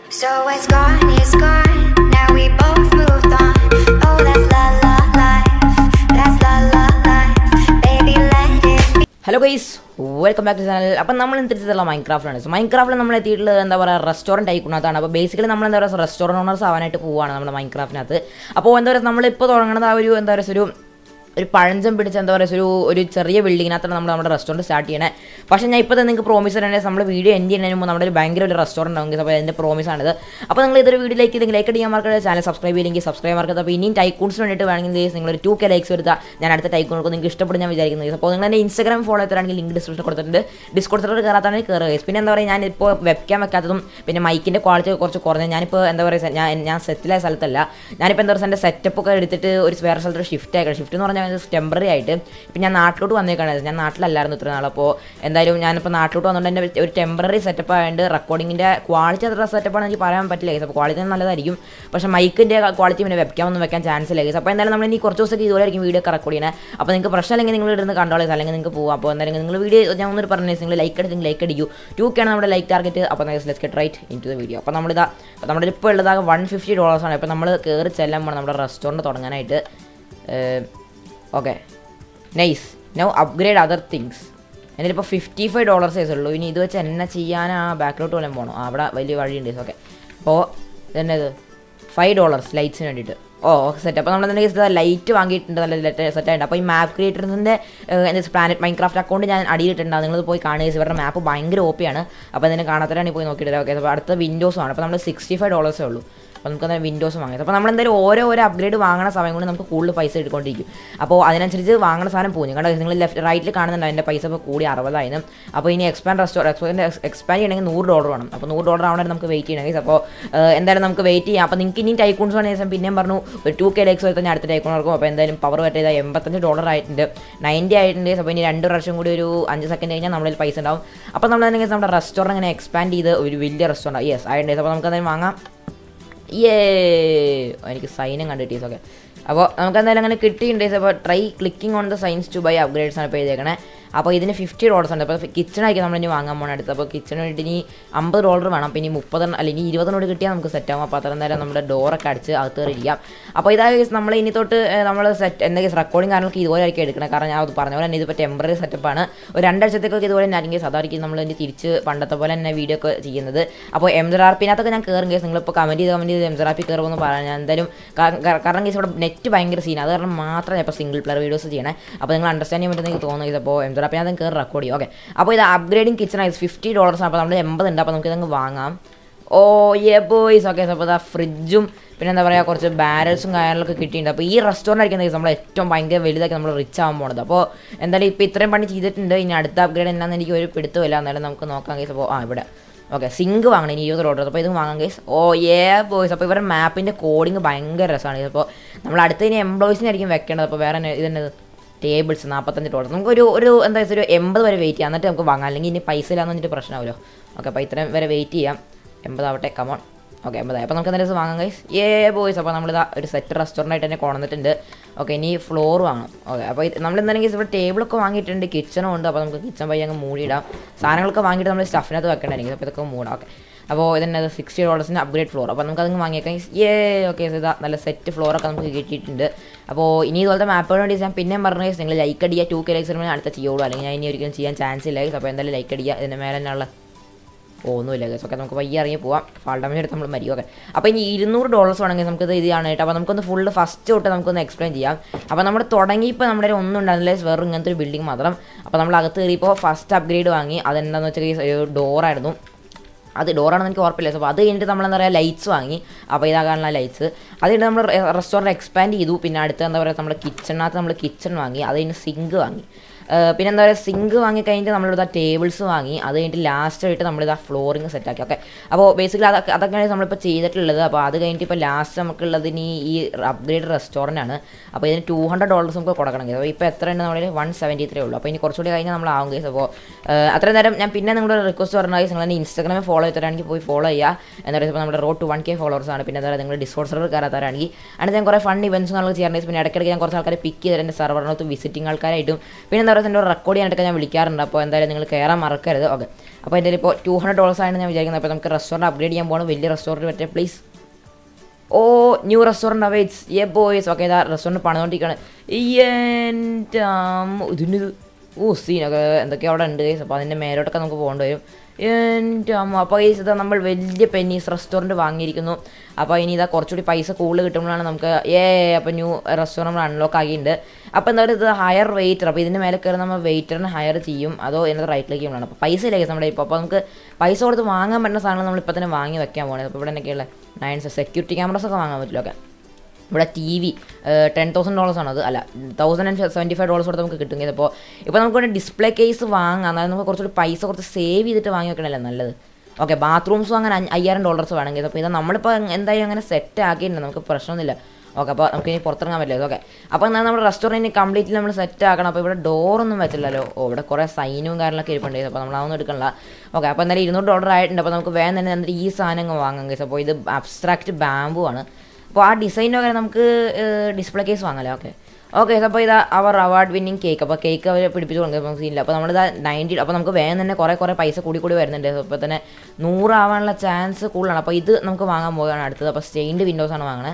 So it's gone, it's gone. Now we both moved on. Oh, that's la la life. That's la la life. Baby, let it be. Hello guys welcome back to channel അപ്പം നമ്മൾ ഇന്ന് തിരിച്ചതുള്ള മൈൻക്രാഫ്റ്റിലാണ് so മൈൻക്രാഫ്റ്റിൽ നമ്മൾ എത്തിയിട്ടുള്ളത് എന്താ പറയുക restaurant ആയിക്കുന്നതാണ് അപ്പോൾ basically നമ്മൾ എന്താ പറയുക റെസ്റ്റോറൻറ്റ് ഓണേഴ്സ് ആവാനായിട്ട് പോവുകയാണ് നമ്മുടെ മൈൻക്രാഫ്റ്റിനകത്ത് അപ്പോൾ എന്താ പറയുക നമ്മളിപ്പോൾ തുടങ്ങുന്നത് ആ ഒരു എന്താ പറയുക ഒരു ഒരു പഴഞ്ചം പിടിച്ച എന്താ പറയുക ഒരു ഒരു ചെറിയ ബിൽഡിങ്ങിനകത്താണ് നമ്മൾ നമ്മുടെ റെസ്റ്റോറൻറ്റ് സ്റ്റാർട്ട് ചെയ്യണേ പക്ഷേ ഞാൻ ഇപ്പോൾ തന്നെ നിങ്ങൾക്ക് പ്രോമിസ് തരേണ്ടത് നമ്മൾ വീഡിയോ എൻഡ് ചെയ്യുന്നതിന് മുമ്പ് നമ്മുടെ ഒരു ഭയങ്കര ഒരു റെസ്റ്റോറൻറ്റ് ആണെങ്കിൽ അപ്പോൾ അതിൻ്റെ പ്രോമിസാണിത് അപ്പോൾ നിങ്ങൾ ഇതൊരു വീഡിയോയിലേക്ക് ഇതെങ്കിൽ ലൈക്ക് അടിക്കാൻ മാർക്കറ്റ് ചാനൽ സബ്സ്ക്രൈബ് ചെയ്യില്ലെങ്കിൽ സബ്സ്ക്രൈബ് മാർക്കറ്റ് അപ്പോൾ ഇനിയും ടൈക്കൂൺസിന് വേണ്ടിയിട്ട് വേണമെങ്കിൽ നിങ്ങൾ ഒരു ടു കെ ലൈക്സ് വരുത്താം ഞാൻ അടുത്ത ടൈക്കൂണൊക്കെ നിങ്ങൾക്ക് ഇഷ്ടപ്പെടും ഞാൻ വിചാരിക്കുന്നത് അപ്പോൾ നിങ്ങൾ എൻ്റെ ഇൻസ്റ്റാഗ്രാം ഫോളോ ചെയ്തിട്ടാണെങ്കിൽ ലിങ്ക് ഡിസ്ക്രിപ്ഷൻ കൊടുത്തിട്ടുണ്ട് ഡിസ്കോഡ് സെർവർ കയറാത്താണെങ്കിൽ കയറുക പിന്നെ എന്താ പറയുക ഞാനിപ്പോൾ വെബ്ക്യാം വെക്കാത്തതും പിന്നെ മൈക്കിൻ്റെ ക്വാളിറ്റി കുറച്ച് കുറഞ്ഞ ഞാനിപ്പോൾ എന്താ പറയുക ഞാൻ ഞാൻ സെറ്റിലായ സ്ഥലത്തല്ല ഞാനിപ്പോൾ എന്താ പറയുക എൻ്റെ സെറ്റപ്പ് ഒക്കെ എടുത്തിട്ട് ഒരു വേറെ സ്ഥലത്ത് ഷിഫ്റ്റ് ആയിക്കണം ഷിഫ്റ്റ് എന്ന് പറഞ്ഞാൽ ടെമ്പററി ആയിട്ട് ഇപ്പം ഞാൻ നാട്ടിലോട്ട് വന്നേക്കാണ് ഞാൻ നാട്ടിലല്ലായിരുന്നു ഇത്ര നാൾ അപ്പോൾ എന്തായാലും ഞാനിപ്പോൾ നാട്ടിലോട്ട് വന്നുകൊണ്ട് എൻ്റെ ഒരു ടെമ്പററി സെറ്റപ്പ് ആയതുകൊണ്ട് റെക്കോർഡിങ്ങിൻ്റെ ക്വാളിറ്റി അത്ര സെറ്റപ്പാണ് എനിക്ക് പറയാൻ പറ്റില്ല ഗൈസ് അപ്പോൾ ക്വാളിറ്റി നല്ലതായിരിക്കും പക്ഷേ മൈക്കിൻ്റെ ക്വാളിറ്റി പിന്നെ വെബ്ക്യാം ഒന്നും വെക്കാൻ ചാൻസ് ഇല്ല ഗൈസ് അപ്പോൾ എന്തായാലും നമ്മൾ ഇനി കുറച്ച് ദിവസമൊക്കെ ഇതുപോലെ ആയിരിക്കും വീഡിയോ ഒക്കെ റെക്കോർഡ് ചെയ്യണേ അപ്പോൾ നിങ്ങൾക്ക് പ്രശ്നമില്ലെങ്കിൽ നിങ്ങൾ ഇരുന്ന് കണ്ടോളേ അല്ലെങ്കിൽ നിങ്ങൾക്ക് പോകാം അപ്പോൾ എന്തായാലും നിങ്ങൾ വീഡിയോ ഞാൻ ഒന്നൊരു പറഞ്ഞു നിങ്ങൾ ലൈക്ക് അടിച്ച് ലൈക്ക് അടിക്കൂ ടു ആണ് നമ്മുടെ ലൈക്ക് ടാർഗറ്റ് അപ്പോൾ let's get right into the video വീഡിയോ അപ്പോൾ നമ്മളിതാ അപ്പോൾ നമ്മുടെ ഇപ്പോൾ ഉള്ളതാകെ വൺ ഫിഫ്റ്റി ഡോളേഴ്സാണ് ഇപ്പോൾ നമ്മൾ കയറി ചെല്ലാൻ പോകണം നമ്മുടെ റെസ്റ്റോറൻറ്റ് തുടങ്ങാനായിട്ട് okay nice now upgrade other things എൻ്റെ ഇപ്പോൾ ഫിഫ്റ്റി ഫൈവ് ഡോളേഴ്സേ ഉള്ളൂ ഇനി ഇത് വെച്ച് എന്നെ ചെയ്യാൻ ആ ബാക്കിലോട്ട് വല്ലതും പോകണം ആ, അവിടെ വലിയ വഴിയുണ്ട് ഓക്കെ അപ്പോൾ ഇതന്നെ ഇത് ഫൈവ് ഡോളേഴ്സ് ലൈറ്റ്സിന് വേണ്ടിയിട്ട് ഓ ഓക്കെ സെറ്റ് അപ്പോൾ നമ്മൾ ലൈറ്റ് വാങ്ങിയിട്ടുണ്ട് നല്ല സെറ്റ് ആയിട്ടുണ്ട് അപ്പോൾ ഈ മാപ്പ് ക്രിയേറ്ററിൻ്റെ പ്ലാനറ്റ് മൈൻക്രാഫ്റ്റ് അക്കൗണ്ട് ഞാൻ അടിയിലിട്ടുണ്ട് നിങ്ങൾ പോയി കാണുക ഇവരുടെ മാപ്പ് ഭയങ്കര ഓപ്പിയാണ് അപ്പോൾ അതിനെ കാണാത്തവരാണ് പോയി നോക്കിയിട്ട് ഓക്കെ അപ്പോൾ അടുത്ത വിൻഡോസുമാണ് അപ്പോൾ നമ്മൾ സിക്സ്റ്റി ഫൈവ് ഡോളേഴ്സേ ഉള്ളൂ അപ്പോൾ നമുക്ക് അന്നേരം വിൻഡോസ് വാങ്ങാം അപ്പോൾ നമ്മൾ എന്തായാലും ഓരോ ഓരോ അപ്ഗ്രേഡ് വാങ്ങുന്ന സമയം കൊണ്ട് നമുക്ക് കൂടുതൽ പൈസ എടുക്കൊണ്ടിരിക്കും അപ്പോൾ അതിനനുസരിച്ച് വാങ്ങുന്ന സാധനം പോകും കണ്ടോ നിങ്ങൾ ലെഫ്റ്റ് റൈറ്റിൽ കാണുന്നുണ്ട് അതിൻ്റെ പൈസ ഇപ്പോൾ കൂടി അറുപതായിരുന്നു അപ്പോൾ ഇനി എക്സ്പാൻഡ് റെസ്റ്റോർ എക്സ്പാൻഡ് എക്സ്പാൻഡ് ചെയ്യണമെങ്കിൽ നൂറ് ഡോളർ വേണം അപ്പോൾ നൂറ് ഡോളർ ആവണമെങ്കിൽ നമുക്ക് വെയിറ്റ് ചെയ്യണം guys. അപ്പോൾ ഏഹ്, എന്തായാലും നമുക്ക് വെയിറ്റ് ചെയ്യാം അപ്പോൾ നിങ്ങൾക്ക് ഇനിയും ടൈക്കൂൺസ് വേണമെങ്കിൽ ശേഷം പിന്നെയും പറഞ്ഞു ഒരു ടു കെ ലേക്സ് വരുത്താൻ ഞാൻ അടുത്ത ടൈക്കൂൺ നടക്കും അപ്പോൾ എന്തായാലും പവർ പറ്റിയത് എൺപത്തഞ്ച് ഡോളർ ആയിട്ടുണ്ട് നയൻറ്റി ആയിട്ടുണ്ട് അപ്പോൾ ഇനി രണ്ട് വർഷം കൂടി ഒരു അഞ്ച് സെക്കൻഡ് കഴിഞ്ഞാൽ നമ്മളിൽ പൈസ ഉണ്ടാവും അപ്പോൾ നമ്മൾ തന്നെ നമ്മുടെ റെസ്റ്റോറൻറ്റ് ഇങ്ങനെ എക്സ്പാൻഡ് ചെയ്ത് ഒരു വലിയ റെസ്റ്റോറൻറ്റ് യെസ് ആയിട്ടുണ്ട് അപ്പോൾ നമുക്ക് എന്തായാലും വാങ്ങാം ഏ എനിക്ക് സൈനും കണ്ടിട്ടീസ് ഓക്കെ അപ്പോൾ നമുക്ക് എന്തായാലും അങ്ങനെ കിട്ടിയിട്ടുണ്ട് അപ്പോൾ try clicking on the signs to buy upgrades ആണ് ഇപ്പോൾ ചെയ്തേക്കണേ അപ്പോൾ ഇതിന് ഫിഫ്റ്റി ഡോളേഴ്സ് ഉണ്ട് അപ്പോൾ കിച്ചണായിരിക്കും നമ്മൾ ഇനി വാങ്ങാൻ പോകണം അടുത്ത് അപ്പോൾ കിച്ചണ് വേണ്ടി ഇനി അമ്പത് ഡോളർ വേണം അപ്പോൾ ഇനി മുപ്പത് അല്ല ഇനി ഇരുപതിനോട് കിട്ടിയാൽ നമുക്ക് സെറ്റ് ആവും അപ്പോൾ അത്രയും നേരം നമ്മുടെ ഡോറൊക്കെ അടിച്ച് അകത്ത് കയറിയിരിക്കാം അപ്പോൾ ഇതാ നമ്മൾ ഇനി തൊട്ട് നമ്മൾ സെറ്റ് എന്തെങ്കിലും റെക്കോർഡിംഗ് കാര്യങ്ങളൊക്കെ ഇതുപോലെ ആയിരിക്കും എടുക്കണം കാരണം ഞാൻ അത് പറഞ്ഞ പോലെ തന്നെ ഇതിപ്പോൾ ടെമ്പററി സെറ്റപ്പാണ് ഒരു രണ്ടാഴ്ചത്തേക്കൊക്കെ ഇതുപോലെ തന്നെ ആയിരിക്കും അതായിരിക്കും നമ്മൾ ഇനി തിരിച്ച് പണ്ടത്തെ പോലെ തന്നെ വീഡിയോ ഒക്കെ ചെയ്യുന്നത് അപ്പോൾ എം ആർ പിനകത്തൊക്കെ ഞാൻ കയറും കേസ് നിങ്ങളിപ്പോൾ കമൻറ്റ് ചെയ്ത് കമൻറ്റ് ചെയ്ത് എം ആർ പി കയറുമെന്ന് പറയാൻ ഞാൻ എന്തായാലും കാ- കാ- കാരണം കേസ് ഇവിടെ നെറ്റ് ഭയങ്കര സീൻ അത് കാരണം മാത്രം ഞാൻ ഇപ്പോൾ സിംഗിൾ പ്ലെയർ വീഡിയോസ് ചെയ്യണേ അപ്പോൾ നിങ്ങൾ അണ്ടർസ്റ്റാൻഡ് ചെയ്യാൻ പറ്റുന്ന എനിക്ക് തോന്നുന്നത് അപ്പോൾ എം ആർ പിനകത്ത് കയറി റെക്കോർഡ് ചെയ്യും ഓക്കെ അപ്പോൾ ഇത് അപ്ഗ്രേഡിങ് കിച്ചൺ ആയി ഫിഫ്റ്റി ഡോളേഴ്സ് അപ്പോൾ നമ്മൾ എൺപത് ഉണ്ട് അപ്പോൾ നമുക്ക് ഇതങ്ങ് വാങ്ങാം ഓ ഏ ബോയ്സ് ഓക്കെ അപ്പോൾ ഇതാ ഫ്രിഡ്ജും പിന്നെ എന്താ പറയുക കുറച്ച് ബാരൽസും കാര്യങ്ങളൊക്കെ കിട്ടിയിട്ടുണ്ട് അപ്പോൾ ഈ റെസ്റ്റോറൻറ്റ് ആയിരിക്കും എന്താ നമ്മൾ ഏറ്റവും ഭയങ്കര വലുതാക്കി നമ്മൾ റിച്ച് ആവാൻ പോണത് അപ്പോൾ എന്തായാലും ഇപ്പോൾ ഇത്രയും പണി ചെയ്തിട്ടുണ്ട് ഇനി അടുത്ത അപ്ഗ്രേഡ് എന്നാന്ന് എനിക്ക് ഒരു പിടുത്തമില്ല എന്നാലും നമുക്ക് നോക്കാം കേസ് അപ്പോൾ ആ ഇവിടെ ഓക്കെ സിങ്ക് വാങ്ങണം ഇനി ഇരുപത് ഡോളർ അപ്പോൾ ഇത് വാങ്ങാം കേസ് ഓ ഏ ബോയ്സ് അപ്പോൾ ഇവരുടെ മാപ്പിൻ്റെ കോഡിങ് ഭയങ്കര രസമാണ് ഇതിപ്പോൾ നമ്മൾ അടുത്ത ഇനി എംപ്ലോയീസിനായിരിക്കും വെക്കേണ്ടത് അപ്പോൾ വേറെ തന്നെ ഇതന്നെ ടേബിൾസ് നാൽപ്പത്തഞ്ച് ഡോളർ നമുക്ക് ഒരു ഒരു എന്താ വെച്ചാൽ ഒരു എൺപത് വരെ വെയിറ്റ് ചെയ്യാം എന്നിട്ട് നമുക്ക് വാങ്ങാം അല്ലെങ്കിൽ ഇനി പൈസ ഇല്ലാന്ന് പറഞ്ഞിട്ട് പ്രശ്നമാവുമല്ലോ ഓക്കെ അപ്പോൾ ഇത്രയും വരെ വെയിറ്റ് ചെയ്യാം എൺപതാവട്ടെ കമോൺ ഓക്കെ എൺപതായി അപ്പോൾ നമുക്ക് എന്തായാലും വാങ്ങാം ഗൈസ് ഏ ബോയ്സ് അപ്പോൾ നമ്മളിതാ ഒരു സെറ്റ് റെസ്റ്റോറൻ്റ് ആയിട്ട് തന്നെ കൊണ്ടുവന്നിട്ടുണ്ട് ഓക്കെ ഇനി ഫ്ലോർ വാങ്ങാം ഓക്കെ അപ്പോൾ ഇത് നമ്മൾ എന്തായാലും ഇവിടെ ടേബിളൊക്കെ വാങ്ങിയിട്ടുണ്ട് കിച്ചണും ഉണ്ട് അപ്പോൾ നമുക്ക് കിച്ചൺ പയ്യ അങ്ങ് മൂടിയിടാം സാധനങ്ങളൊക്കെ വാങ്ങിയിട്ട് നമ്മൾ സ്റ്റഫിനകത്ത് വെക്കേണ്ടായിരിക്കും അപ്പോൾ ഇതൊക്കെ മൂടാം ഓക്കെ അപ്പോൾ ഇതിൻ്റെ സിക്സ്റ്റി ഡോളേഴ്സിന് അപ്ഗ്രേഡ് ഫ്ലോർ അപ്പോൾ നമുക്ക് അതങ്ങ് വാങ്ങിയേക്കാം ഏ ഓക്കെ ഇതാ നല്ല സെറ്റ് ഫ്ലോറൊക്കെ നമുക്ക് കിട്ടിയിട്ടുണ്ട് അപ്പോൾ ഇനി ഇതുപോലത്തെ മാപ്പുകൾ വേണ്ടി ഞാൻ പിന്നെയും പറഞ്ഞു guys, നിങ്ങൾ ലൈക്ക് അടിക്കുക ടു കെ ലൈക്സ് അടുത്ത ചെയ്യുള്ളൂ അല്ലെങ്കിൽ ഞാൻ ഇനി ഒരിക്കലും ചെയ്യാൻ ചാൻസ് ഇല്ല guys. അപ്പോൾ എന്തായാലും ലൈക്ക് അടിക്കുക ഇതിൻ്റെ മേലെ തന്നെയുള്ള ഓ, ഒന്നുമില്ല ഗസ് ഓക്കെ നമുക്ക് വയ്യ ഇറങ്ങി പോവാം ഫാൾ ഡാമേജ് എടുത്ത് നമ്മൾ മരി ഓക്കെ അപ്പോൾ ഇനി ഇരുന്നൂറ് ഡോളേഴ്സ് വേണമെങ്കിൽ നമുക്കിത് ഇത് കാണാനായിട്ട് അപ്പോൾ നമുക്കൊന്ന് ഫുള്ള് ഫസ്റ്റ് തൊട്ട് നമുക്കൊന്ന് എക്സ്പ്ലെയിൻ ചെയ്യാം അപ്പോൾ നമ്മൾ തുടങ്ങിയപ്പോൾ നമ്മുടെ കയ്യിൽ ഒന്നും ഉണ്ടായിരുന്നില്ല വേറെ ഇങ്ങനത്തെ ഒരു ബിൽഡിംഗ് മാത്രം അപ്പോൾ നമ്മൾ അകത്ത് കയറിയപ്പോൾ ഫസ്റ്റ് അപ്ഗ്രേഡ് വാങ്ങി അതെന്താണെന്ന് വെച്ചാൽ ഒരു ഡോറായിരുന്നു അത് ഡോറാണെന്ന് എനിക്ക് ഉറപ്പില്ല അപ്പോൾ അത് കഴിഞ്ഞിട്ട് നമ്മൾ എന്താ പറയുക ലൈറ്റ്സ് വാങ്ങി അപ്പോൾ ഇതാകാനുള്ള ലൈറ്റ്സ് അത് കഴിഞ്ഞിട്ട് നമ്മൾ റെസ്റ്റോറൻറ്റ് എക്സ്പാൻഡ് ചെയ്തു പിന്നെ അടുത്ത എന്താ പറയുക നമ്മുടെ കിച്ചണിനകത്ത് നമ്മൾ കിച്ചൺ വാങ്ങി അത് കഴിഞ്ഞ് സിങ്ക് വാങ്ങി ഏഹ് പിന്നെ എന്താ പറയുക സിങ്ക് വാങ്ങി കഴിഞ്ഞിട്ട് നമ്മളിതാ ടേബിൾസ് വാങ്ങി അത് കഴിഞ്ഞിട്ട് ലാസ്റ്റ് ആയിട്ട് നമ്മളിതാ ഫ്ലോറിങ് സെറ്റാക്കി ഓക്കെ അപ്പോൾ ബേസിക്കലി അതൊക്കെ അതൊക്കെയാണ് നമ്മളിപ്പോൾ ചെയ്തിട്ടുള്ളത് അപ്പോൾ അത് കഴിഞ്ഞിട്ട് ഇപ്പോൾ ലാസ്റ്റ് നമുക്കുള്ളത് ഇനി ഈ അപ്ഗ്രേഡ് റെസ്റ്റോറൻ്റ് ആണ് അപ്പോൾ ഇതിന് ടു ഹൺഡ്രഡ് ഡോളേഴ്സ് നമുക്ക് കൊടുക്കണം കേട്ടോ അപ്പോൾ ഇപ്പോൾ എത്ര ഉണ്ട് നമ്മുടെ വൺ സെവൻറ്റി ത്രീ ഉള്ളൂ അപ്പോൾ ഇനി കുറച്ചുകൂടി കഴിഞ്ഞാൽ നമ്മൾ ആവും കേസ് അപ്പോൾ അത്രയും നേരം ഞാൻ പിന്നെ നിങ്ങളുടെ റിക്വസ്റ്റ് പറഞ്ഞാൽ നിങ്ങൾ എന്നെ ഇൻസ്റ്റാഗ്രാമിൽ ഫോളോ ചെയ്തിട്ടാണെങ്കിൽ പോയി ഫോളോ ചെയ്യുക എന്താ പറയുക ഇപ്പോൾ നമ്മുടെ road to one K followers ആണ് പിന്നെ എന്താ പറയുക നിങ്ങൾ ഡിസ്കോഡ് സെർവർ കയറാത്തവരാണെങ്കിൽ അതിന് ഞാൻ കുറേ ഫൺ ഇവൻറ്റ്സ് നമ്മൾ ചെയ്യാറുണ്ട് പിന്നെ ഇടയ്ക്കിടയ്ക്ക് ഞാൻ കുറച്ച് ആൾക്കാരെ പിക്ക് ചെയ്തിട്ട് എൻ്റെ സെർവറിനകത്ത് വിസിറ്റിംഗ് ആൾക്കാരായിട്ടും പിന്നെ എന്താ പറയുക ദിവസം എൻ്റെ റെക്കോർഡ് ചെയ്യാനായിട്ടൊക്കെ ഞാൻ വിളിക്കാറുണ്ട് അപ്പോൾ എന്തായാലും നിങ്ങൾ കയറാൻ മറക്കരുത് ഓക്കെ അപ്പോൾ എൻ്റെ ഇപ്പോൾ ടു ഹൺഡ്രഡ് ഡോളേഴ്സ് ആണ് ഞാൻ വിചാരിക്കുന്നത് അപ്പോൾ നമുക്ക് റെസ്റ്റോറൻറ്റ് അപ്ഗ്രേഡ് ചെയ്യാൻ പോകണം വലിയ റെസ്റ്റോറൻറ്റ് പറ്റിയ please oh new restaurant awaits ഏ ബോയ്സ് ഓക്കെ ഇതാ റെസ്റ്റോറൻറ്റ് പണിതുകൊണ്ടിരിക്കുകയാണ് എൻ്റെ ഇതിന് ഇത് ഓ സീനൊക്കെ എന്തൊക്കെയോ അവിടെ ഉണ്ട് ഗൈസ് അപ്പോൾ അതിൻ്റെ മേലോട്ടൊക്കെ നമുക്ക് പോകേണ്ടി വരും എൻ്റെ അമ്മ അപ്പോൾ ഗൈസ് ഇതാ നമ്മൾ വലിയ പെന്നീസ് റെസ്റ്റോറൻറ്റ് വാങ്ങിയിരിക്കുന്നു അപ്പോൾ ഇനി ഇതാ കുറച്ചുകൂടി പൈസ കൂടുതൽ കിട്ടുമ്പോഴാണ് നമുക്ക് ഏ അപ്പോൾ ന്യൂ റെസ്റ്റോറൻറ്റ് അൺലോക്ക് ആക്കിയിട്ടുണ്ട് അപ്പോൾ എന്താ പറയുക ഇത് ഹയർ വെയിറ്റർ അപ്പോൾ ഇതിൻ്റെ മേലെ കയറി നമ്മൾ വെയിറ്ററിന് ഹയർ ചെയ്യും അതോ ഇതിനകത്ത് റൈറ്റിലേക്ക് ചെയ്യുന്നതാണ് അപ്പോൾ പൈസ ഇല്ല ഗൈസ് നമ്മുടെ ഇപ്പോൾ അപ്പോൾ നമുക്ക് പൈസ കൊടുത്ത് വാങ്ങാൻ പറ്റുന്ന സാധനങ്ങൾ നമ്മൾ ഇപ്പോൾ തന്നെ വാങ്ങി വെക്കാൻ പോകുന്നത് അപ്പോൾ ഇവിടെ എന്തൊക്കെയുള്ള നയൻ സെക്യൂരിറ്റി ക്യാമറസ് ഒക്കെ വാങ്ങാൻ പറ്റില്ല ഓക്കെ ഇവിടെ T V ten thousand dollars ആണ് അത് അല്ല thousand and seventy five dollars കൊടുത്ത് നമുക്ക് കിട്ടും അപ്പോൾ ഇപ്പോൾ നമുക്ക് ഇവിടെ ഡിസ്പ്ലേ കേസ് വാങ്ങാം അതായത് നമുക്ക് കുറച്ചുകൂടി പൈസ കുറച്ച് സേവ് ചെയ്തിട്ട് വാങ്ങി വെക്കണമല്ലേ നല്ലത് ഓക്കെ ബാത്റൂംസും അങ്ങനെ അഞ്ഞ- അയ്യായിരം ഡോളേഴ്സ് വേണമെങ്കിൽ അപ്പോൾ ഇത് നമ്മളിപ്പോൾ എന്തായാലും അങ്ങനെ സെറ്റ് ആക്കിയിട്ടുണ്ട് നമുക്ക് പ്രശ്നമൊന്നുമില്ല ഓക്കെ അപ്പോൾ നമുക്ക് ഇനി പുറത്തിറങ്ങാൻ പറ്റില്ല ഓക്കെ അപ്പോൾ എന്നാൽ നമ്മുടെ റെസ്റ്റോറൻറ്റ് കംപ്ലീറ്റ്ലി നമ്മൾ സെറ്റ് ആക്കണം അപ്പോൾ ഇവിടെ ഡോറൊന്നും വെച്ചില്ലല്ലോ ഓ ഇവിടെ കുറേ സൈനും കാര്യങ്ങളൊക്കെ ഇരിപ്പുണ്ട് അപ്പോൾ നമ്മൾ അതൊന്നും എടുക്കണില്ല ഓക്കെ അപ്പോൾ എന്തായാലും ഇരുന്നൂറ് ഡോളർ ആയിട്ടുണ്ട് അപ്പോൾ നമുക്ക് വേഗം തന്നെ എന്നിട്ട് ഈ സാധനങ്ങൾ വാങ്ങാം കേസ് അപ്പോൾ ഇത് അബ്സ്ട്രാക്റ്റ് ബാമ്പു ആണ് അപ്പോൾ ആ ഡിസൈനൊക്കെ നമുക്ക് ഡിസ്പ്ലേ കേസ് വാങ്ങാമല്ലോ ഓക്കെ ഓക്കെ അപ്പോൾ ഇതാ അവർ അവാർഡ് വിന്നിങ് കേക്ക് അപ്പോൾ കേക്ക് അവർ പിടിപ്പിച്ച് കൊടുക്കുക നമുക്ക് സീനില്ല അപ്പോൾ നമ്മളിതാ നയൻറ്റി അപ്പോൾ നമുക്ക് വേഗം തന്നെ കുറേ കുറേ പൈസ കൂടി കൂടി വരുന്നുണ്ട് അപ്പോൾ തന്നെ നൂറാവാനുള്ള ചാൻസ് കൂടുതലാണ് അപ്പോൾ ഇത് നമുക്ക് വാങ്ങാൻ പോവുകയാണ് അടുത്തത് അപ്പോൾ സ്റ്റെയിൻഡ് വിൻഡോസാണ് വാങ്ങണേ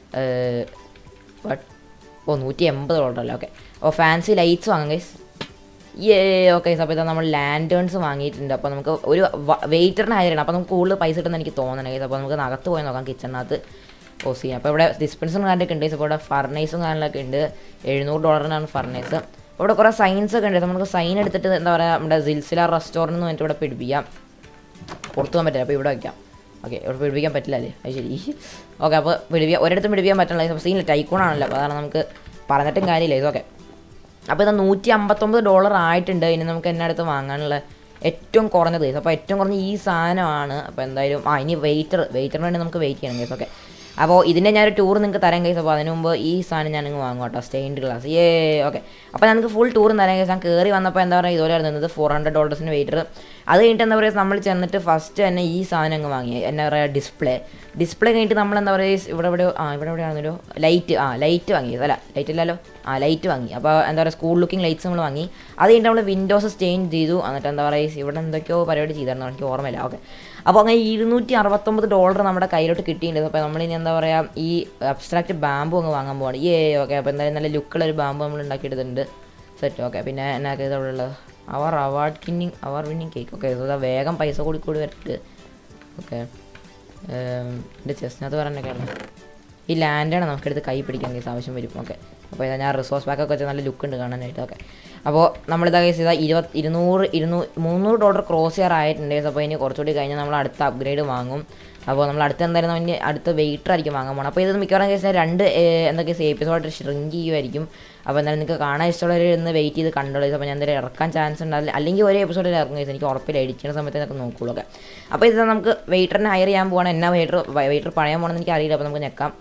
ബട്ട് ഓ നൂറ്റി എൺപത് ഡോളർ അല്ലേ ഓക്കെ ഓ ഫാൻസി ലൈറ്റ്സ് വാങ്ങാം ഗൈസ് ഏ ഓക്കെ അപ്പോൾ ഇതാ നമ്മൾ ലാൻറ്റേൺസ് വാങ്ങിയിട്ടുണ്ട് അപ്പോൾ നമുക്ക് ഒരു വെയിറ്ററിന് ആയിരുന്നു അപ്പോൾ നമുക്ക് കൂടുതൽ പൈസ കിട്ടുന്ന എനിക്ക് തോന്നണേ ഗൈസ് അപ്പോൾ നമുക്ക് അകത്ത് പോയി നോക്കാം കിച്ചണിനകത്ത് ഓ സീൻ അപ്പോൾ ഇവിടെ ഡിസ്പെൻസറും കാര്യമൊക്കെ ഉണ്ട് അപ്പോൾ ഇവിടെ ഫർണൈസും കാര്യങ്ങളൊക്കെ ഉണ്ട് എഴുന്നൂറ് ഡോളറിനാണ് ഫർണൈസ് അപ്പോൾ ഇവിടെ കുറേ സൈൻസ് ഒക്കെ ഉണ്ട് അപ്പോൾ നമുക്ക് സൈൻ എടുത്തിട്ട് എന്താ പറയുക നമ്മുടെ സിൽസില റെസ്റ്റോറൻറ്റ് എന്ന് പറഞ്ഞിട്ട് ഇവിടെ പിടിപ്പിക്കാം പുറത്ത് പോകാൻ പറ്റില്ല അപ്പോൾ ഇവിടെ വയ്ക്കാം ഓക്കെ ഇവിടെ പിടിപ്പിക്കാൻ പറ്റില്ല അല്ലേ അത് ശരി ഓക്കെ അപ്പോൾ പിടിപ്പിക്കാൻ ഒരിടത്തും പിടിപ്പിക്കാൻ പറ്റില്ല അപ്പോൾ സീനില്ല ടൈക്കോണാണല്ലോ അപ്പോൾ അതാണ് നമുക്ക് പറഞ്ഞിട്ടും കാര്യമില്ല ഇതൊക്കെ അപ്പോൾ ഇത് നൂറ്റി അമ്പത്തൊമ്പത് ഡോളർ ആയിട്ടുണ്ട് ഇനി നമുക്ക് എന്നെ അടുത്ത് വാങ്ങാനുള്ള ഏറ്റവും കുറഞ്ഞത് കേസ് അപ്പോൾ ഏറ്റവും കുറഞ്ഞ ഈ സാധനമാണ് അപ്പോൾ എന്തായാലും ആ ഇനി വെയിറ്റർ വെയിറ്ററിന് വേണ്ടി നമുക്ക് വെയിറ്റ് ചെയ്യണം കേസ് ഓക്കെ അപ്പോൾ ഇതിൻ്റെ ഞാനൊരു ടൂർ നിങ്ങൾക്ക് തരാൻ കേസ് അപ്പോൾ അതിന് മുമ്പ് ഈ സാധനം ഞാൻ നിങ്ങൾ വാങ്ങും കേട്ടോ സ്റ്റെയിൻഡ് ഗ്ലാസ് ഏ ഓക്കെ അപ്പോൾ ഞങ്ങൾക്ക് ഫുൾ ടൂർ തരാൻ കേസ് ഞാൻ കയറി വന്നപ്പോൾ എന്താ പറയുക ഇതുപോലെ നിന്നത് ഫോർ ഹൺഡ്രഡ് ഡോളേഴ്സിന് വെയിറ്റർ അത് കഴിഞ്ഞിട്ട് എന്താ പറയുക നമ്മൾ ചെന്നിട്ട് ഫസ്റ്റ് തന്നെ ഈ സാധനം അങ്ങ് വാങ്ങി എന്നാ പറയുക ഡിസ്പ്ലേ ഡിസ്പ്ലേ കഴിഞ്ഞിട്ട് നമ്മൾ എന്താ പറയുക ഇവിടെ ഇവിടെ ആ ഇവിടെ എവിടെയാണെന്നൊരു ലൈറ്റ് ആ ലൈറ്റ് വാങ്ങി അല്ല ലൈറ്റ് ഇല്ലല്ലോ ആ ലൈറ്റ് വാങ്ങി അപ്പോൾ എന്താ പറയുക സ്കൂൾ ലുക്കിംഗ് ലൈറ്റ്സ് നമ്മൾ വാങ്ങി അത് കഴിഞ്ഞിട്ട് നമ്മൾ വിൻഡോസ് സ്റ്റെയിൻ ചെയ്തു എന്നിട്ട് എന്താ പറയുക ഇവിടെ എന്തൊക്കെയോ പരിപാടി ചെയ്തായിരുന്നു എനിക്ക് ഓർമ്മയില്ല ഓക്കെ അപ്പോൾ അങ്ങനെ ഇരുന്നൂറ്റി അറുപത്തൊമ്പത് ഡോളർ നമ്മുടെ കയ്യിലോട്ട് കിട്ടിയിട്ടുണ്ട് അപ്പോൾ നമ്മളിനി എന്താ പറയുക ഈ അബ്സ്ട്രാക്റ്റ് ബാമ്പു അങ്ങ് വാങ്ങാൻ പോവാണ് ഈ ഓക്കെ അപ്പോൾ എന്തായാലും നല്ല ലുക്കുള്ള ഒരു ബാമ്പു നമ്മൾ ഉണ്ടാക്കിയെടുത്തിട്ടുണ്ട് സെറ്റ് ഓക്കെ പിന്നെ എന്നാ ഇത് അവിടെ ഉള്ളത് അവർ അവാർഡ് കിന്നിങ് our winning cake okay so വേഗം പൈസ കൂടി കൂടി വരട്ട് ഓക്കെ എൻ്റെ ചെസ്റ്റിനകത്ത് പറയാനൊക്കെയാണ് ഈ ലാൻഡാണ് നമുക്കെടുത്ത് കൈ പിടിക്കാൻ കേസ് ആവശ്യം വരും ഓക്കെ അപ്പോൾ ഇതാ ഞാൻ റിസോഴ്സ് പാക്കൊക്കെ വെച്ചാൽ നല്ല ലുക്ക് ഉണ്ട് കാണാനായിട്ട് ഓക്കെ അപ്പോൾ നമ്മളിതാ കേസ് ഇതാ ഇരുപത് ഇരുന്നൂറ് ഇരുന്നൂറ് മുന്നൂറ് ഡോളർ ക്രോസ് ചെയ്യാർ ആയിട്ടുണ്ട് guys. അപ്പോൾ ഇനി കുറച്ചുകൂടി കഴിഞ്ഞാൽ നമ്മൾ അടുത്ത അപ്ഗ്രേഡ് വാങ്ങും അപ്പോൾ നമ്മൾ അടുത്ത് എന്തായാലും ഇനി അടുത്ത വെയിറ്റർ ആയിരിക്കും വാങ്ങാൻ പോകണം അപ്പോൾ ഇത് മിക്കവാറും കേസ് രണ്ട് ഏഹ്, എന്താ കേസ് എപ്പിസോഡ് ഷ്രിങ്ക് ചെയ്യുമായിരിക്കും അപ്പോൾ എന്തായാലും നിങ്ങൾക്ക് കാണാൻ ഇഷ്ടമുള്ളവർ ഇന്ന് വെയിറ്റ് ചെയ്ത് കണ്ടോളൂ അപ്പോൾ ഞാൻ എന്തായാലും ഇറക്കാൻ ചാൻസ് ഉണ്ട് അല്ല- അല്ലെങ്കിൽ ഒരേ എപ്പിസോഡിൽ ഇറങ്ങും guys. എനിക്ക് ഉറപ്പില്ല എഡിറ്റ് ചെയ്യുന്ന സമയത്ത് ഇതൊക്കെ നോക്കുള്ളൂ ഒക്കെ അപ്പോൾ ഇത് നമുക്ക് വെയിറ്ററിനെ ഹയർ ചെയ്യാൻ പോകണം എന്നാ വെയിറ്റർ വെയിറ്റർ പഴയാൻ പോകണമെന്ന് എനിക്ക് അറിയില്ല അപ്പോൾ നമുക്ക് ഞെക്കാം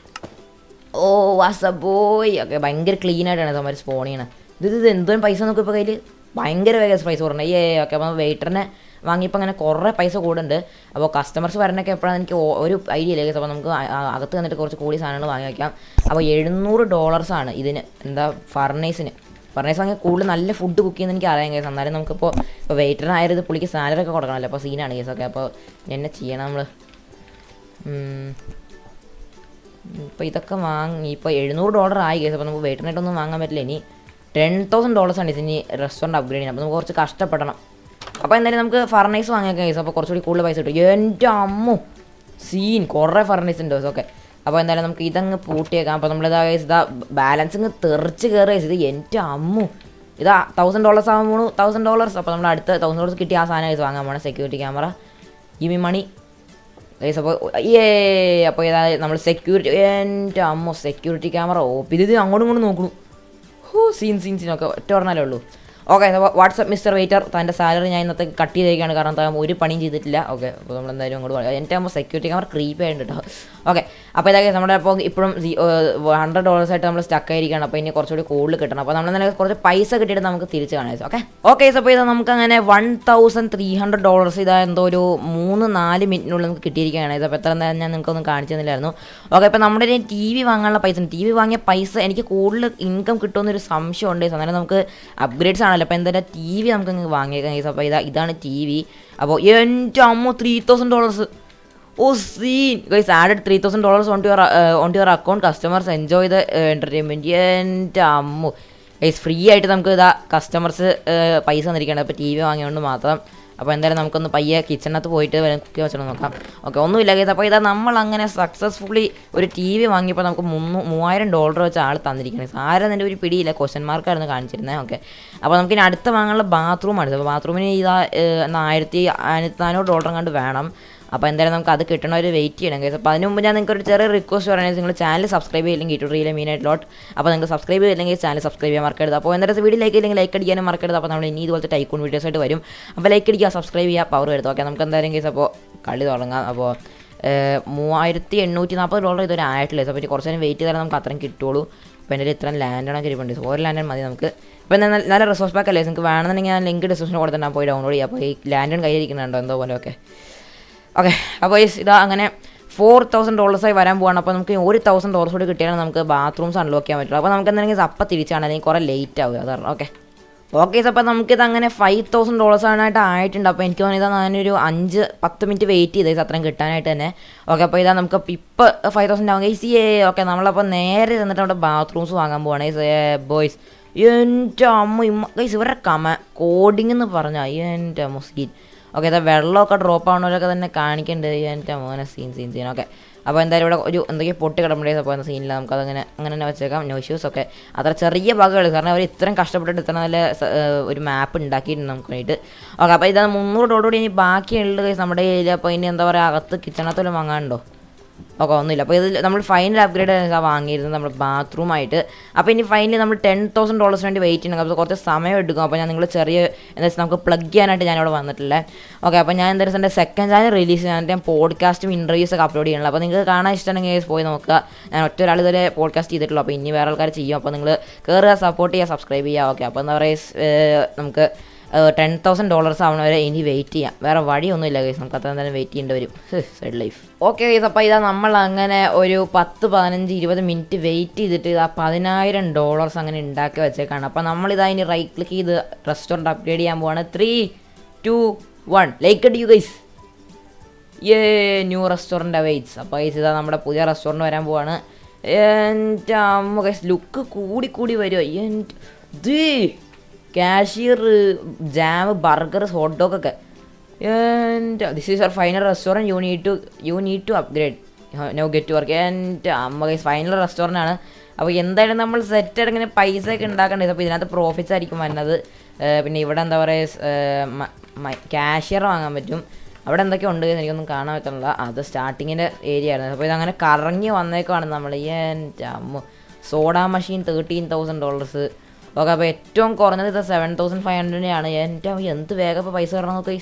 ഓ വാസ ബോയ് ഒക്കെ ഭയങ്കര ക്ലീൻ ആയിട്ടാണ് ഇതമാര് സ്പോൺ ചെയ്യണത് ഇത് ഇത് എന്തോരം പൈസ നോക്കും ഇപ്പോൾ കയ്യിൽ ഭയങ്കര വേഗം പൈസ കൊടുക്കണം ഏ ഓക്കെ അപ്പോൾ വെയിറ്ററിനെ വാങ്ങിയപ്പോൾ അങ്ങനെ കുറേ പൈസ കൂടുന്നുണ്ട് അപ്പോൾ കസ്റ്റമേഴ്സ് വരണൊക്കെ എപ്പോഴാണ് എനിക്ക് ഓ- ഒരു ഐഡിയ ഇല്ല അപ്പോൾ നമുക്ക് അ- അ- അകത്ത് വന്നിട്ട് കുറച്ച് കൂടി സാധനങ്ങൾ വാങ്ങി വയ്ക്കാം അപ്പോൾ എഴുന്നൂറ് ഡോളേഴ്സാണ് ഇതിന് എന്താ ഫർണൈസിന് ഫർണൈസ് വാങ്ങിയ കൂടുതൽ നല്ല ഫുഡ് കുക്ക് ചെയ്യുന്ന എനിക്ക് അറിയാൻ കേസ് എന്നാലും നമുക്കിപ്പോൾ ഇപ്പോൾ വെയിറ്ററിനായത് പുള്ളിക്ക് സാലറി ഒക്കെ കൊടുക്കണമല്ലോ അപ്പോൾ സീനാണ് കേസൊക്കെ അപ്പോൾ എന്നെ ചെയ്യണം നമ്മൾ ഇപ്പോൾ ഇതൊക്കെ വാങ്ങി ഇപ്പോൾ എഴുന്നൂറ് ഡോളർ ആയി കേസ് അപ്പോൾ നമുക്ക് വെയിറ്ററിനായിട്ടൊന്നും വാങ്ങാൻ പറ്റില്ല ഇനി ടെൻ തൗസൻഡ് ഡോളേഴ്സ് ആണ് ഇതിന് റെസ്റ്റോറൻറ്റ് അപ്ഗ്രേഡ് ചെയ്യുന്നത് അപ്പോൾ നമുക്ക് കുറച്ച് കഷ്ടപ്പെടണം അപ്പോൾ എന്തായാലും നമുക്ക് ഫർണൈസ് വാങ്ങിയൊക്കെ കേസ് അപ്പോൾ കുറച്ചുകൂടി കൂടുതൽ പൈസ കിട്ടും എൻ്റെ അമ്മു സീൻ കുറേ ഫർണൈസ് ഉണ്ട് ഓക്കെ അപ്പോൾ എന്തായാലും നമുക്ക് ഇതങ്ങ് പൂട്ടിയേക്കാം അപ്പോൾ നമ്മളിതാ guys ഇതാ ബാലൻസ് ഇങ്ങ് തെറിച്ച് കയറിയ ഇത് എൻ്റെ അമ്മു ഇതാ തൗസൻഡ് ഡോളേഴ്സ് ആകുമ്പോൾ തൗസൻഡ് ഡോളേഴ്സ് അപ്പോൾ നമ്മൾ അടുത്ത തൗസൻഡ് ഡോളേഴ്സ് കിട്ടിയ ആ സാധനം guys വാങ്ങാൻ പോകണം സെക്യൂരിറ്റി ക്യാമറ ഈ മി മണി ഗൈസ് അപ്പോൾ ഏ അപ്പോൾ ഇതാ നമ്മൾ സെക്യൂരിറ്റി എൻ്റെ അമ്മ സെക്യൂരിറ്റി ക്യാമറ ഓ ഇത് ഇത് അങ്ങോട്ടും ഇങ്ങോട്ടും നോക്കണു ഹോ സീൻ സീൻ സീനൊക്കെ ഒറ്റ പറഞ്ഞാലേ ഉള്ളൂ ഓക്കെ അപ്പോൾ വാട്സപ്പ് മിസ്റ്റർ വെയിറ്റർ തൻ്റെ സാലറി ഞാൻ ഇന്നത്തെ കട്ട് ചെയ്തേക്കാണ് കാരണം താൻ ഒരു പണിയും ചെയ്തിട്ടില്ല ഓക്കെ അപ്പോൾ നമ്മൾ എന്തായാലും അങ്ങോട്ട് പോകാം എൻ്റെ ആകുമ്പോൾ സെക്യൂരിറ്റി ക്യാമറ ക്രീപ്പ് ആയിട്ടുണ്ട് കേട്ടോ ഓക്കെ അപ്പോൾ ഇതൊക്കെ നമ്മുടെ അപ്പോൾ ഇപ്പോഴും ഹൺഡ്രഡ് ഡോളേഴ്സ് ആയിട്ട് നമ്മൾ സ്റ്റക്ക് ആയിരിക്കുകയാണ് അപ്പോൾ ഇനി കുറച്ചുകൂടി കൂടുതൽ കിട്ടണം അപ്പോൾ നമ്മൾ തന്നെ കുറച്ച് പൈസ കിട്ടിയിട്ട് നമുക്ക് തിരിച്ച് കാണാം ഓക്കെ ഓക്കെ അപ്പോൾ ഇത് നമുക്ക് അങ്ങനെ one thousand three hundred dollars ഇതാ എന്തോ ഒരു മൂന്ന് നാല് മിനിറ്റിനുള്ളിൽ നമുക്ക് കിട്ടിയിരിക്കുകയാണ് ഇത് അപ്പോൾ എത്ര എന്തായാലും ഞാൻ നിങ്ങൾക്കൊന്നും കാണിച്ചു തന്നില്ലായിരുന്നു ഓക്കെ അപ്പോൾ നമ്മുടെ ടി വി വാങ്ങാനുള്ള പൈസ ടി വി വാങ്ങിയ പൈസ എനിക്ക് കൂടുതൽ ഇൻകം കിട്ടുമെന്നൊരു സംശയമുണ്ട് അന്നേരം നമുക്ക് അപ്ഗ്രേഡ്സ് ആണല്ലോ അപ്പോൾ എന്തായാലും ടി വി നമുക്ക് ഇങ്ങ് വാങ്ങിയേക്കാം ഗൈസ് അപ്പോൾ ഇതാ ഇതാണ് ടി വി അപ്പോൾ എൻ്റെ അമ്മ three thousand dollars oh scene guys added three thousand dollars on to your on to your account customers enjoy the entertainment എൻ്റെ അമ്മു ഗൈസ് ഫ്രീ ആയിട്ട് നമുക്ക് ഇതാ കസ്റ്റമേഴ്സ് പൈസ തന്നിരിക്കുകയാണ് അപ്പോൾ ടി വി വാങ്ങിയതുകൊണ്ട് മാത്രം അപ്പോൾ എന്തായാലും നമുക്കൊന്ന് പയ്യെ കിച്ചണിനകത്ത് പോയിട്ട് വരാൻ കുക്കി വെച്ചിട്ട് നോക്കാം ഓക്കെ ഒന്നുമില്ല ഗൈസ് അപ്പോൾ ഇതാ നമ്മൾ അങ്ങനെ സക്സസ്ഫുള്ളി ഒരു ടി വി വാങ്ങിയപ്പോൾ നമുക്ക് മുന്നൂ മൂവായിരം ഡോളർ വെച്ച് ആൾ തന്നിരിക്കുന്നത് ആരും എൻ്റെ ഒരു പിടിയില്ല ക്വസ്റ്റ്യൻ മാർക്കായിരുന്നു കാണിച്ചിരുന്നത് ഓക്കെ അപ്പോൾ നമുക്ക് ഇനി അടുത്ത വാങ്ങാനുള്ള ബാത്റൂമാണ് അപ്പോൾ ബാത്റൂമിന് ഇതാ ഏഹ്, ആയിരത്തി ആയിരത്തി നാനൂറ് ഡോളർ കണ്ട് വേണം അപ്പോൾ എന്തായാലും നമുക്ക് അത് കിട്ടണവർ വെയിറ്റ് ചെയ്യണം കേസ് അപ്പോൾ അതിന് മുമ്പ് ഞാൻ നിങ്ങൾക്ക് ഒരു ചെറിയ റിക്വസ്റ്റ് പറയുന്നത് നിങ്ങൾ ചാനൽ സബ്സ്ക്രൈബ് ചെയ്യില്ലെങ്കിൽ ട്യൂട്ടോറിയൽ മെയിനായിട്ട് ലോട്ട് അപ്പോൾ നിങ്ങൾ സബ്സ്ക്രൈബ് ചെയ്തില്ലെങ്കിൽ ചാനൽ സബ്സ്ക്രൈബ് ചെയ്യാൻ മറക്കരുത് അപ്പോൾ എന്തായാലും വീഡിയോ ലൈക്ക് ഇല്ലെങ്കിൽ ലൈക്ക് അടിക്കാനും മറക്കരുത് അപ്പോൾ നമ്മൾ ഇനി ഇതുപോലത്തെ ടൈക്കൂൺ വീഡിയോസ് ആയിട്ട് വരും അപ്പോൾ ലൈക്ക് അടിക്കുക സബ്സ്ക്രൈബ് ചെയ്യുക പവർ എടുത്തു ഓക്കെ നമുക്ക് എന്തായാലും കേസ് അപ്പോൾ കളി തുടങ്ങാം അപ്പോൾ ഏഹ്, മൂവായിരത്തി എണ്ണൂറ്റി നാൽപ്പത് ഡോളർ ഇതുവരെ ആയിട്ടില്ല അപ്പോൾ ഇനി കുറച്ച് നേരം വെയിറ്റ് ചെയ്താൽ നമുക്ക് അത്രയും കിട്ടുള്ളൂ അപ്പോൾ എൻ്റെ ഇത്രയും ലാൻഡാണ് ഇരിപ്പുണ്ട് ഒരു ലാൻഡൻ മതി നമുക്ക് ഇപ്പോൾ നല്ല നല്ല റിസോഴ്സ് പാക്ക് അല്ലേ നിങ്ങൾക്ക് വേണമെന്നുണ്ടെങ്കിൽ ഞാൻ ലിങ്ക് ഡിസ്ക്രിപ്ഷനിൽ കൊടുത്തിട്ട് പോയി ഡൗൺലോഡ് ചെയ്യുക അപ്പോൾ ഈ ലാൻഡൻ കയ്യിരിക്കുന്നുണ്ടോ എന്തോ പോലെ ഒക്കെ ഓക്കെ അപ്പോൾ ഈ ഇതാ അങ്ങനെ ഫോർ തൗസൻഡ് ഡോളേഴ്സായി വരാൻ പോവാണ് അപ്പോൾ നമുക്ക് ഒരു തൗസൻഡ് ഡോളേഴ്സ് കൂടി കിട്ടിയാൽ നമുക്ക് ബാത്റൂംസ് അൺലോക്ക് ചെയ്യാൻ പറ്റുള്ളൂ അപ്പോൾ നമുക്ക് എന്തെങ്കിലും അപ്പം തിരിച്ചാണ് അല്ലെങ്കിൽ കുറേ ലേറ്റ് ആവുക അതാണ് ഓക്കെ ഓക്കെ അപ്പോൾ നമുക്കിത് അങ്ങനെ ഫൈവ് തൗസൻഡ് ഡോളേഴ്സ് ആയിട്ട് ആയിട്ടുണ്ട് അപ്പോൾ എനിക്ക് തോന്നിയത് ഞാനൊരു അഞ്ച് പത്ത് മിനിറ്റ് വെയിറ്റ് ചെയ്തത് അത്രയും കിട്ടാനായിട്ട് തന്നെ ഓക്കെ അപ്പോൾ ഇതാ നമുക്ക് ഇപ്പോൾ ഫൈവ് തൗസൻഡ് ആവുക ഈസി ഓക്കെ നമ്മളപ്പോൾ നേരെ ചെന്നിട്ട് അവിടെ ബാത്റൂംസ് വാങ്ങാൻ പോവാണ് ബോയ്സ് എൻ്റെ അമ്മ ഇമ്മ ഗൈസ് ഇവരുടെ കമ കോഡിംഗ് എന്ന് പറഞ്ഞാൽ എൻ്റെ അമ്മ സീൻ ഓക്കെ ഇതാ വെള്ളമൊക്കെ ഡ്രോപ്പ് ആവണവരൊക്കെ തന്നെ കാണിക്കേണ്ടത് എൻ്റെ മോനെ സീൻ സീൻ സീൻ ഓക്കെ അപ്പോൾ എന്തായാലും ഇവിടെ ഒരു എന്തൊക്കെയോ പൊട്ടി കിടമ്പേണ്ടത് അപ്പോൾ എന്ന സീനില്ല നമുക്ക് അതങ്ങനെ അങ്ങനെ തന്നെ വെച്ചേക്കാം നോ ഇഷ്യൂസ് ഒക്കെ അത്ര ചെറിയ ബഗുകൾ കാരണം അവർ ഇത്രയും കഷ്ടപ്പെട്ടിട്ട് ഇത്ര നല്ല സ- ഏഹ് ഒരു മാപ്പ് ഉണ്ടാക്കിയിട്ടുണ്ട് നമുക്ക് വേണ്ടിയിട്ട് ഓക്കെ അപ്പോൾ ഇതാ മുന്നൂറ് ഡോളർ കൂടി ഇനി ബാക്കിയുള്ളത് നമ്മുടെ കയ്യിൽ അപ്പോൾ ഇനി എന്താ പറയുക അകത്ത് കിച്ചണത്തോലും വാങ്ങാനുണ്ടോ ഓക്കെ ഒന്നുമില്ല അപ്പോൾ ഇത് നമ്മൾ ഫൈനൽ അപ്ഗ്രേഡ് വാങ്ങിയിരുന്നത് നമ്മൾ ബാത്റൂം ആയിട്ട് അപ്പോൾ ഇനി ഫൈനലി നമ്മൾ ടെൻ തൗസൻഡ് ഡോളേഴ്സ് വേണ്ടി വെയിറ്റ് ചെയ്യണം അപ്പോൾ കുറച്ച് സമയം എടുക്കും അപ്പോൾ ഞാൻ നിങ്ങൾ ചെറിയ എന്താ വെച്ചാൽ നമുക്ക് പ്ലഗ് ചെയ്യാനായിട്ട് ഞാനിവിടെ വന്നിട്ടില്ലേ ഓക്കെ അപ്പോൾ ഞാൻ എന്തായാലും എൻ്റെ സെക്കൻഡ് ചാനൽ റിലീസ് ചെയ്യാൻ ഞാൻ പോഡ്കാസ്റ്റും ഇൻ്റർവ്യൂസ് ഒക്കെ അപ്ലോഡ് ചെയ്യണല്ലോ അപ്പോൾ നിങ്ങൾക്ക് കാണാൻ ഇഷ്ടമുണ്ടെങ്കിൽ guys പോയി നോക്കുക ഞാൻ ഒറ്റ ഒരാൾ ഇതുവരെ പോഡ്കാസ്റ്റ് ചെയ്തിട്ടുള്ളൂ അപ്പോൾ ഇനി വേറെ ആൾക്കാർ ചെയ്യും അപ്പോൾ നിങ്ങൾ കയറുക സപ്പോർട്ട് ചെയ്യുക സബ്സ്ക്രൈബ് ചെയ്യുക ഓക്കെ അപ്പോൾ എന്താ പറയുക നമുക്ക് ടെൻ തൗസൻഡ് ഡോളേഴ്സ് ആവണവരെ ഇനി വെയിറ്റ് ചെയ്യാം വേറെ വഴിയൊന്നുമില്ല ഗൈസ് നമുക്ക് അത്ര എന്തായാലും വെയിറ്റ് ചെയ്യേണ്ടി വരും സൈഡ് ലൈഫ് ഓക്കെ ഗൈസ് അപ്പോൾ ഇതാ നമ്മൾ അങ്ങനെ ഒരു പത്ത് പതിനഞ്ച് ഇരുപത് മിനിറ്റ് വെയിറ്റ് ചെയ്തിട്ട് ഇതാ പതിനായിരം ഡോളേഴ്സ് അങ്ങനെ ഉണ്ടാക്കി വെച്ചേക്കാണ് അപ്പോൾ നമ്മളിതാ ഇനി റൈറ്റ് ക്ലിക്ക് ചെയ്ത് റെസ്റ്റോറൻറ്റ് അപ്ഗ്രേഡ് ചെയ്യാൻ പോവാണ് ത്രീ ടു വൺ ലൈക്ക് അടിയു ഗൈസ് ഏ ന്യൂ റെസ്റ്റോറൻറ്റ് അവൈറ്റ്സ് അപ്പോൾ ഗൈസ് ഇതാ നമ്മുടെ പുതിയ റെസ്റ്റോറൻറ്റ് വരാൻ പോവാണ് എൻ്റെ അമ്മ ഗൈസ് ലുക്ക് കൂടി കൂടി വരുമോ എൻ്റെ ദേ cashier jam burger hot dog ഒക്കെ എൻ്റെ this is our final restaurant you need to you need to upgrade no get to work എൻ്റെ അമ്മ ഗൈസ് ഫൈനൽ റെസ്റ്റോറൻ്റ് ആണ് അപ്പോൾ എന്തായാലും നമ്മൾ സെറ്റ് ഇങ്ങനെ പൈസ ഒക്കെ ഉണ്ടാക്കേണ്ടത് അപ്പോൾ ഇതിനകത്ത് പ്രോഫിറ്റ്സ് ആയിരിക്കും വരുന്നത് ഏർ പിന്നെ ഇവിടെ എന്താ പറയുക ക്യാഷ്യർ വാങ്ങാൻ പറ്റും അവിടെ എന്തൊക്കെ ഉണ്ട് എന്ന് എനിക്കൊന്നും കാണാൻ പറ്റുന്നില്ല അത് സ്റ്റാർട്ടിങ്ങിൻ്റെ ഏരിയ ആയിരുന്നു അപ്പോൾ ഇതങ്ങനെ കറങ്ങി വന്നേക്കുവാണ് നമ്മൾ എൻ്റെ അമ്മ soda machine thirteen thousand dollars okay അപ്പോൾ ഏറ്റവും കുറഞ്ഞത് ഇത് സെവൻ തൗസൻഡ് ഫൈവ് ഹൺഡ്രഡിനാണ് എൻ്റെ അമ്മ എന്ത് വേഗം ഇപ്പോൾ പൈസ തരണം നോക്കി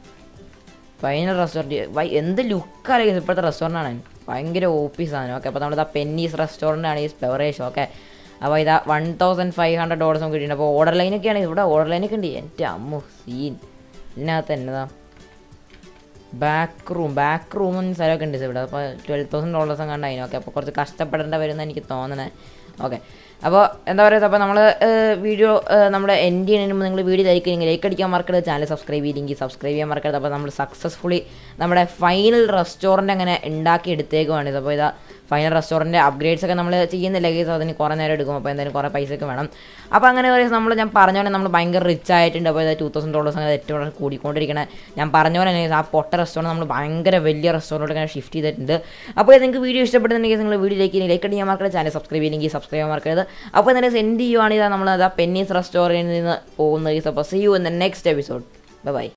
ഫൈനൽ റെസ്റ്റോറൻറ്റ് എന്ത് ലുക്കാണ് ഇപ്പോഴത്തെ റെസ്റ്റോറൻ്റ് ആണ് ഭയങ്കര ഓഫീസ് സാധനം ഓക്കെ അപ്പോൾ നമ്മുടെ പെന്നീസ് റെസ്റ്റോറൻ്റ് ആണ് ഈ ബെവറേജ് ഓക്കെ അപ്പോൾ ഇതാ one thousand five hundred dollars നമുക്ക് കിട്ടിയിട്ടുണ്ട് അപ്പോൾ ഓർഡർ ലൈനൊക്കെയാണ് ഇവിടെ ഓർഡർ ലൈനൊക്കെ ഉണ്ട് എൻ്റെ അമ്മു സീൻ ഇതിനകത്ത് എന്നതാ ബാക്ക് റൂം ബാക്ക് റൂമും സ്ഥലമൊക്കെ ഉണ്ട് ഇവിടെ അപ്പോൾ ട്വൽവ് തൗസൻഡ് ഡോളേഴ്സും കണ്ട് അതിന് ഓക്കെ അപ്പോൾ കുറച്ച് കഷ്ടപ്പെടേണ്ട വരുമെന്ന് എനിക്ക് തോന്നണേ ഓക്കെ അപ്പോൾ എന്താ പറയുക അപ്പോൾ നമ്മൾ വീഡിയോ നമ്മുടെ എൻഡ് ചെയ്യുന്നതിന് മുമ്പ് നിങ്ങൾ വീഡിയോ ലൈക്ക് ചെയ്യുമെങ്കിൽ ലൈക്ക് അടിക്കാൻ മറക്കരുത് ചാനൽ സബ്സ്ക്രൈബ് ചെയ്തെങ്കിൽ സബ്സ്ക്രൈബ് ചെയ്യാൻ മറക്കരുത് അപ്പോൾ നമ്മൾ സക്സസ്ഫുള്ളി നമ്മുടെ ഫൈനൽ റെസ്റ്റോറൻറ്റ് അങ്ങനെ ഉണ്ടാക്കി എടുത്തേക്കുവാണ് അപ്പോൾ ഇതാ ഫൈനൽ റെസ്റ്റോറൻറ്റ് അപ്ഗ്രേഡ്സ് ഒക്കെ നമ്മൾ ചെയ്യുന്നില്ല കേസ് അതിന് കുറേ നേരം എടുക്കും അപ്പോൾ എന്തായാലും കുറേ പൈസയൊക്കെ വേണം അപ്പോൾ അങ്ങനെ പറയുമ്പോൾ നമ്മൾ ഞാൻ പറഞ്ഞ പോലെ നമ്മൾ ഭയങ്കര റിച്ച് ആയിട്ടുണ്ട് അപ്പോൾ ഇതാ ടൂ തൗസൻഡ് ഡോളേഴ്സ് അങ്ങനെ ഏറ്റവും കൂടുതൽ കൂടിക്കൊണ്ടിരിക്കണേ ഞാൻ പറഞ്ഞ പോലെ തന്നെ ആ പൊട്ട റെസ്റ്റോറൻറ്റ് നമ്മൾ ഭയങ്കര വലിയ റെസ്റ്റോറൻറ്റ് ഇങ്ങനെ ഷിഫ്റ്റ് ചെയ്തിട്ടുണ്ട് അപ്പോൾ നിങ്ങൾക്ക് വീഡിയോ ഇഷ്ടപ്പെടുന്നുണ്ടെങ്കിൽ നിങ്ങൾ വീഡിയോ ലൈക്ക് ലൈക്ക് അടിക്കാൻ മറക്കരുത് ചാനൽ സബ്സ്ക്രൈബ് ചെയ്യെങ്കിൽ സബ്സ്ക്രൈബ് ചെയ്യാൻ മറക്കരുത് അപ്പോൾ എന്തായാലും സെൻഡ് ചെയ്യുവാണെങ്കിൽ നമ്മൾ അതാ പെന്നീസ് റെസ്റ്റോറൻറ്റിൽ നിന്ന് പോകുന്ന അപ്പോൾ see you in the next episode by